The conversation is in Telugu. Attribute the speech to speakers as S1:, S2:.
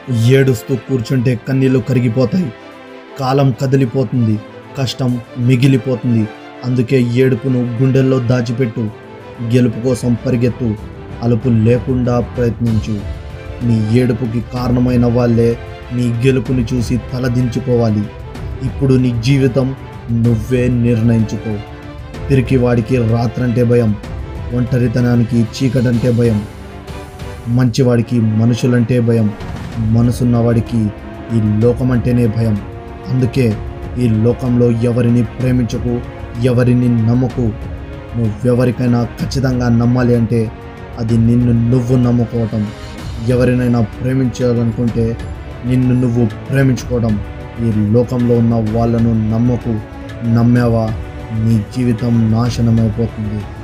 S1: ఏడుస్తూ కూర్చుంటే కన్నీళ్లు కరిగిపోతాయి కాలం కదిలిపోతుంది కష్టం మిగిలిపోతుంది అందుకే ఏడుపును గుండెల్లో దాచిపెట్టు గెలుపు కోసం పరిగెత్తు అలుపు లేకుండా ప్రయత్నించు నీ ఏడుపుకి కారణమైన వాళ్ళే నీ గెలుపుని చూసి తలదించుకోవాలి ఇప్పుడు నీ జీవితం నువ్వే నిర్ణయించుకో పిరికి వాడికి రాత్రంటే భయం ఒంటరితనానికి చీకటంటే భయం మంచివాడికి మనుషులంటే భయం మనసున్నవాడికి ఈ లోకం అంటేనే భయం అందుకే ఈ లోకంలో ఎవరిని ప్రేమించకు ఎవరిని నమ్మకు నువ్వెవరికైనా ఖచ్చితంగా నమ్మాలి అంటే అది నిన్ను నువ్వు నమ్ముకోవటం ఎవరినైనా ప్రేమించాలనుకుంటే నిన్ను నువ్వు ప్రేమించుకోవడం ఈ లోకంలో ఉన్న వాళ్ళను నమ్మకు నమ్మావా నీ జీవితం నాశనమైపోతుంది